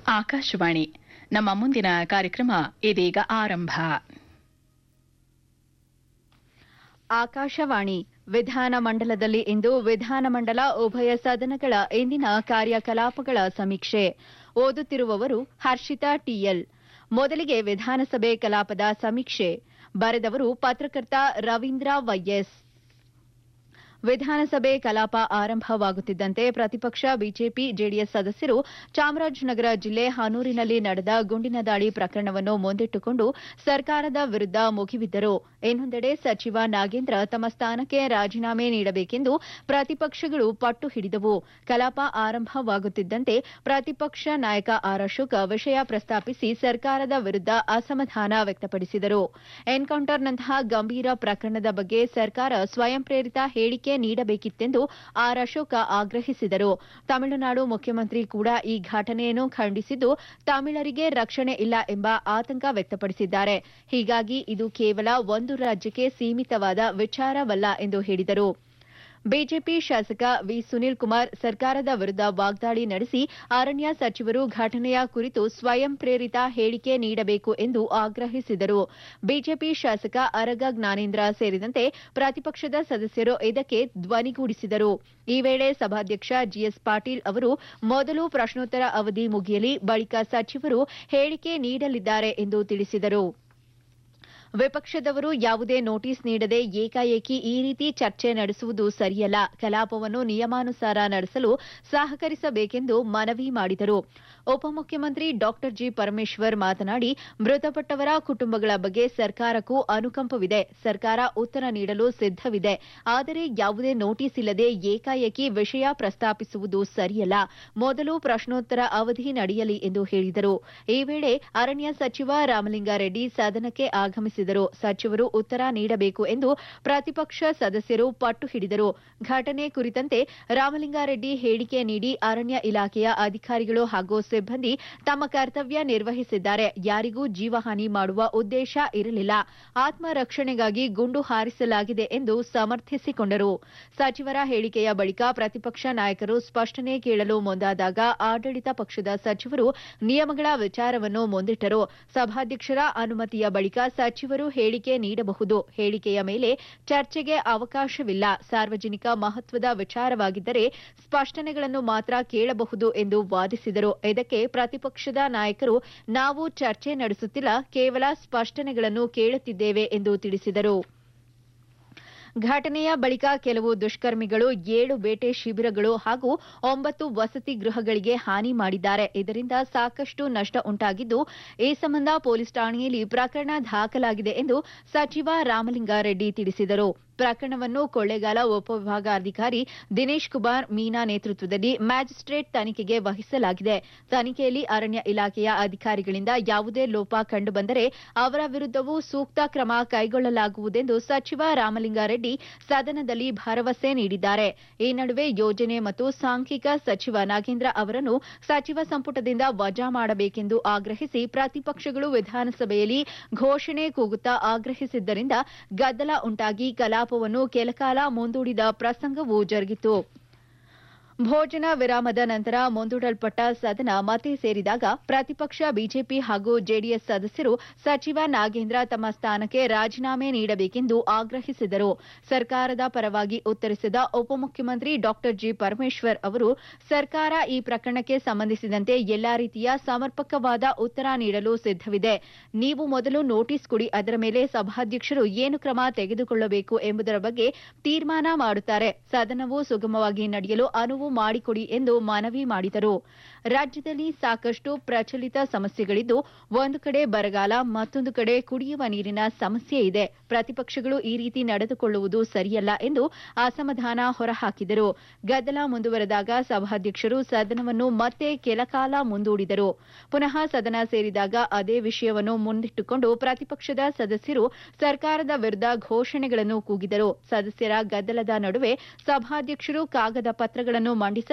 ಆಕಾಶವಾಣಿ ನಮ್ಮ ಮುಂದಿನ ಕಾರ್ಯಕ್ರಮ ಇದೀಗ ಆರಂಭ ಆಕಾಶವಾಣಿ ವಿಧಾನಮಂಡಲದಲ್ಲಿ ಇಂದು ವಿಧಾನಮಂಡಲ ಉಭಯ ಸದನಗಳ ಇಂದಿನ ಕಾರ್ಯಕಲಾಪಗಳ ಸಮೀಕ್ಷೆ ಓದುತ್ತಿರುವವರು ಹರ್ಷಿತಾ ಟಿಎಲ್ ಮೊದಲಿಗೆ ವಿಧಾನಸಭೆ ಕಲಾಪದ ಸಮೀಕ್ಷೆ ಬರೆದವರು ಪತ್ರಕರ್ತ ರವೀಂದ್ರ ವೈಎಸ್ ವಿಧಾನಸಭೆ ಕಲಾಪ ಆರಂಭವಾಗುತ್ತಿದ್ದಂತೆ ಪ್ರತಿಪಕ್ಷ ಬಿಜೆಪಿ ಜೆಡಿಎಸ್ ಸದಸ್ಯರು ಚಾಮರಾಜನಗರ ಜಿಲ್ಲೆ ಹನೂರಿನಲ್ಲಿ ನಡೆದ ಗುಂಡಿನ ದಾಳಿ ಪ್ರಕರಣವನ್ನು ಮುಂದಿಟ್ಟುಕೊಂಡು ಸರ್ಕಾರದ ವಿರುದ್ದ ಮುಗಿಬಿದ್ದರು ಇನ್ನೊಂದೆಡೆ ಸಚಿವ ನಾಗೇಂದ್ರ ತಮ್ಮ ಸ್ಥಾನಕ್ಕೆ ರಾಜೀನಾಮೆ ನೀಡಬೇಕೆಂದು ಪ್ರತಿಪಕ್ಷಗಳು ಪಟ್ಟು ಹಿಡಿದವು ಕಲಾಪ ಆರಂಭವಾಗುತ್ತಿದ್ದಂತೆ ಪ್ರತಿಪಕ್ಷ ನಾಯಕ ಆರ್ ಅಶೋಕ್ ವಿಷಯ ಪ್ರಸ್ತಾಪಿಸಿ ಸರ್ಕಾರದ ವಿರುದ್ದ ಅಸಮಾಧಾನ ವ್ಯಕ್ತಪಡಿಸಿದರು ಎನ್ಕೌಂಟರ್ನಂತಹ ಗಂಭೀರ ಪ್ರಕರಣದ ಬಗ್ಗೆ ಸರ್ಕಾರ ಸ್ವಯಂ ಪ್ರೇರಿತ ಹೇಳಿಕೆ ನೀಡಬೇಕಿತ್ತೆಂದು ಆರ್ ಅಶೋಕ ಆಗ್ರಹಿಸಿದರು ತಮಿಳುನಾಡು ಮುಖ್ಯಮಂತ್ರಿ ಕೂಡ ಈ ಘಟನೆಯನ್ನು ಖಂಡಿಸಿದ್ದು ತಮಿಳರಿಗೆ ರಕ್ಷಣೆ ಇಲ್ಲ ಎಂಬ ಆತಂಕ ವ್ಯಕ್ತಪಡಿಸಿದ್ದಾರೆ ಹೀಗಾಗಿ ಇದು ಕೇವಲ ಒಂದು ರಾಜ್ಯಕ್ಕೆ ಸೀಮಿತವಾದ ವಿಚಾರವಲ್ಲ ಎಂದು ಹೇಳಿದರು ಬಿಜೆಪಿ ಶಾಸಕ ವಿ ಸುನೀಲ್ ಕುಮಾರ್ ಸರ್ಕಾರದ ವಿರುದ್ದ ವಾಗ್ದಾಳಿ ನಡೆಸಿ ಅರಣ್ಯ ಸಚಿವರು ಘಟನೆಯ ಕುರಿತು ಸ್ವಯಂ ಪ್ರೇರಿತ ಹೇಳಿಕೆ ನೀಡಬೇಕು ಎಂದು ಆಗ್ರಹಿಸಿದರು ಬಿಜೆಪಿ ಶಾಸಕ ಅರಗ ಜ್ಞಾನೇಂದ್ರ ಸೇರಿದಂತೆ ಪ್ರತಿಪಕ್ಷದ ಸದಸ್ಯರು ಇದಕ್ಕೆ ಧ್ವನಿಗೂಡಿಸಿದರು ಈ ವೇಳೆ ಸಭಾಧ್ಯಕ್ಷ ಜಿಎಸ್ ಪಾಟೀಲ್ ಅವರು ಮೊದಲು ಪ್ರಶ್ನೋತ್ತರ ಅವಧಿ ಮುಗಿಯಲಿ ಬಳಿಕ ಸಚಿವರು ಹೇಳಿಕೆ ನೀಡಲಿದ್ದಾರೆ ಎಂದು ತಿಳಿಸಿದರು ವಿಪಕ್ಷದವರು ಯಾವುದೇ ನೋಟಿಸ್ ನೀಡದೆ ಏಕಾಏಕಿ ಈ ರೀತಿ ಚರ್ಚೆ ನಡೆಸುವುದು ಸರಿಯಲ್ಲ ಕಲಾಪವನ್ನು ನಿಯಮಾನುಸಾರ ನಡೆಸಲು ಸಹಕರಿಸಬೇಕೆಂದು ಮನವಿ ಮಾಡಿದರು ಉಪಮುಖ್ಯಮಂತ್ರಿ ಡಾ ಜಿ ಪರಮೇಶ್ವರ್ ಮಾತನಾಡಿ ಮೃತಪಟ್ಟವರ ಕುಟುಂಬಗಳ ಬಗ್ಗೆ ಸರ್ಕಾರಕ್ಕೂ ಅನುಕಂಪವಿದೆ ಸರ್ಕಾರ ಉತ್ತರ ನೀಡಲು ಸಿದ್ದವಿದೆ ಆದರೆ ಯಾವುದೇ ನೋಟಿಸ್ ಇಲ್ಲದೆ ಏಕಾಏಕಿ ವಿಷಯ ಪ್ರಸ್ತಾಪಿಸುವುದು ಸರಿಯಲ್ಲ ಮೊದಲು ಪ್ರಶ್ನೋತ್ತರ ಅವಧಿ ನಡೆಯಲಿ ಎಂದು ಹೇಳಿದರು ಈ ವೇಳೆ ಅರಣ್ಯ ಸಚಿವ ರಾಮಲಿಂಗಾರೆಡ್ಡಿ ಸದನಕ್ಕೆ ಆಗಮಿಸಿದರು ಸಚಿವರು ಉತ್ತರ ನೀಡಬೇಕು ಎಂದು ಪ್ರತಿಪಕ್ಷ ಸದಸ್ಯರು ಪಟ್ಟು ಹಿಡಿದರು ಘಟನೆ ಕುರಿತಂತೆ ರಾಮಲಿಂಗಾರೆಡ್ಡಿ ಹೇಳಿಕೆ ನೀಡಿ ಅರಣ್ಯ ಇಲಾಖೆಯ ಅಧಿಕಾರಿಗಳು ಹಾಗೂ ಸಿಬ್ಬಂದಿ ತಮ್ಮ ಕರ್ತವ್ಯ ನಿರ್ವಹಿಸಿದ್ದಾರೆ ಯಾರಿಗೂ ಜೀವಹಾನಿ ಮಾಡುವ ಉದ್ದೇಶ ಇರಲಿಲ್ಲ ಆತ್ಮರಕ್ಷಣೆಗಾಗಿ ಗುಂಡು ಹಾರಿಸಲಾಗಿದೆ ಎಂದು ಸಮರ್ಥಿಸಿಕೊಂಡರು ಸಚಿವರ ಹೇಳಿಕೆಯ ಬಳಿಕ ಪ್ರತಿಪಕ್ಷ ನಾಯಕರು ಸ್ಪಷ್ಟನೆ ಕೇಳಲು ಮುಂದಾದಾಗ ಆಡಳಿತ ಪಕ್ಷದ ಸಚಿವರು ನಿಯಮಗಳ ವಿಚಾರವನ್ನು ಮುಂದಿಟ್ಟರು ಸಭಾಧ್ಯಕ್ಷರ ಅನುಮತಿಯ ಬಳಿಕ ಸಚಿವರು ಹೇಳಿಕೆ ನೀಡಬಹುದು ಹೇಳಿಕೆಯ ಮೇಲೆ ಚರ್ಚೆಗೆ ಅವಕಾಶವಿಲ್ಲ ಸಾರ್ವಜನಿಕ ಮಹತ್ವದ ವಿಚಾರವಾಗಿದ್ದರೆ ಸ್ಪಷ್ಟನೆಗಳನ್ನು ಮಾತ್ರ ಕೇಳಬಹುದು ಎಂದು ವಾದಿಸಿದರು ಇದಕ್ಕೆ ಪ್ರತಿಪಕ್ಷದ ನಾಯಕರು ನಾವು ಚರ್ಚೆ ನಡೆಸುತ್ತಿಲ್ಲ ಕೇವಲ ಸ್ಪಷ್ಟನೆಗಳನ್ನು ಕೇಳುತ್ತಿದ್ದೇವೆ ಎಂದು ತಿಳಿಸಿದರು ಘಟನೆಯ ಬಳಿಕ ಕೆಲವು ದುಷ್ಕರ್ಮಿಗಳು ಏಳು ಬೇಟೆ ಶಿಬಿರಗಳು ಹಾಗೂ ಒಂಬತ್ತು ವಸತಿ ಗೃಹಗಳಿಗೆ ಹಾನಿ ಮಾಡಿದ್ದಾರೆ ಇದರಿಂದ ಸಾಕಷ್ಟು ನಷ್ಟ ಉಂಟಾಗಿದ್ದು ಈ ಸಂಬಂಧ ಪೊಲೀಸ್ ಠಾಣೆಯಲ್ಲಿ ಪ್ರಕರಣ ದಾಖಲಾಗಿದೆ ಎಂದು ಸಚಿವ ರಾಮಲಿಂಗಾರೆಡ್ಡಿ ತಿಳಿಸಿದರು ಪ್ರಕರಣವನ್ನು ಕೊಳ್ಳೇಗಾಲ ಉಪವಿಭಾಗಾಧಿಕಾರಿ ದಿನೇಶ್ ಕುಮಾರ್ ಮೀನಾ ನೇತೃತ್ವದಲ್ಲಿ ಮ್ಯಾಜಿಸ್ಟ್ರೇಟ್ ತನಿಖೆಗೆ ವಹಿಸಲಾಗಿದೆ ತನಿಖೆಯಲ್ಲಿ ಅರಣ್ಯ ಇಲಾಖೆಯ ಅಧಿಕಾರಿಗಳಿಂದ ಯಾವುದೇ ಲೋಪ ಕಂಡುಬಂದರೆ ಅವರ ವಿರುದ್ದವೂ ಸೂಕ್ತ ಕ್ರಮ ಕೈಗೊಳ್ಳಲಾಗುವುದೆಂದು ಸಚಿವ ರಾಮಲಿಂಗಾರೆಡ್ಡಿ ಸದನದಲ್ಲಿ ಭರವಸೆ ನೀಡಿದ್ದಾರೆ ಈ ನಡುವೆ ಯೋಜನೆ ಮತ್ತು ಸಾಂಖ್ಯಿಕ ಸಚಿವ ನಾಗೇಂದ್ರ ಅವರನ್ನು ಸಚಿವ ಸಂಪುಟದಿಂದ ವಜಾ ಮಾಡಬೇಕೆಂದು ಆಗ್ರಹಿಸಿ ಪ್ರತಿಪಕ್ಷಗಳು ವಿಧಾನಸಭೆಯಲ್ಲಿ ಘೋಷಣೆ ಕೂಗುತ್ತಾ ಆಗ್ರಹಿಸಿದ್ದರಿಂದ ಗದ್ದಲ ಉಂಟಾಗಿ ಕಲಾಪವನ್ನು ಕೆಲಕಾಲ ಮುಂದೂಡಿದ ಪ್ರಸಂಗವೂ ಜರುಗಿತು ಭೋಜನ ವಿರಾಮದ ನಂತರ ಮುಂದೂಡಲ್ಪಟ್ಟ ಸದನ ಮತ್ತೆ ಸೇರಿದಾಗ ಪ್ರತಿಪಕ್ಷ ಬಿಜೆಪಿ ಹಾಗೂ ಜೆಡಿಎಸ್ ಸದಸ್ಯರು ಸಚಿವ ನಾಗೇಂದ್ರ ತಮ್ಮ ಸ್ಥಾನಕ್ಕೆ ರಾಜೀನಾಮೆ ನೀಡಬೇಕೆಂದು ಆಗ್ರಹಿಸಿದರು ಸರ್ಕಾರದ ಪರವಾಗಿ ಉತ್ತರಿಸಿದ ಉಪಮುಖ್ಯಮಂತ್ರಿ ಡಾ ಜಿ ಪರಮೇಶ್ವರ್ ಅವರು ಸರ್ಕಾರ ಈ ಪ್ರಕರಣಕ್ಕೆ ಸಂಬಂಧಿಸಿದಂತೆ ಎಲ್ಲಾ ರೀತಿಯ ಸಮರ್ಪಕವಾದ ಉತ್ತರ ನೀಡಲು ಸಿದ್ದವಿದೆ ನೀವು ಮೊದಲು ನೋಟಿಸ್ ಕೊಡಿ ಅದರ ಮೇಲೆ ಸಭಾಧ್ಯಕ್ಷರು ಏನು ಕ್ರಮ ತೆಗೆದುಕೊಳ್ಳಬೇಕು ಎಂಬುದರ ಬಗ್ಗೆ ತೀರ್ಮಾನ ಮಾಡುತ್ತಾರೆ ಸದನವು ಸುಗಮವಾಗಿ ನಡೆಯಲು ಅನುವು ಮಾಡಿಕೊಡಿ ಎಂದು ಮನವಿ ಮಾಡಿದರು ರಾಜ್ಯದಲ್ಲಿ ಸಾಕಷ್ಟು ಪ್ರಚಲಿತ ಸಮಸ್ಯೆಗಳಿದ್ದು ಒಂದು ಕಡೆ ಬರಗಾಲ ಮತ್ತೊಂದು ಕಡೆ ಕುಡಿಯುವ ನೀರಿನ ಸಮಸ್ಯೆ ಇದೆ ಪ್ರತಿಪಕ್ಷಗಳು ಈ ರೀತಿ ನಡೆದುಕೊಳ್ಳುವುದು ಸರಿಯಲ್ಲ ಎಂದು ಅಸಮಾಧಾನ ಹೊರಹಾಕಿದರು ಗದ್ದಲ ಮುಂದುವರೆದಾಗ ಸಭಾಧ್ಯಕ್ಷರು ಸದನವನ್ನು ಮತ್ತೆ ಕೆಲಕಾಲ ಮುಂದೂಡಿದರು ಪುನಃ ಸದನ ಸೇರಿದಾಗ ಅದೇ ವಿಷಯವನ್ನು ಮುಂದಿಟ್ಟುಕೊಂಡು ಪ್ರತಿಪಕ್ಷದ ಸದಸ್ಯರು ಸರ್ಕಾರದ ವಿರುದ್ದ ಘೋಷಣೆಗಳನ್ನು ಕೂಗಿದರು ಸದಸ್ಯರ ಗದ್ದಲದ ನಡುವೆ ಸಭಾಧ್ಯಕ್ಷರು ಕಾಗದ ಪತ್ರಗಳನ್ನು ಮಂಡಿಸಲು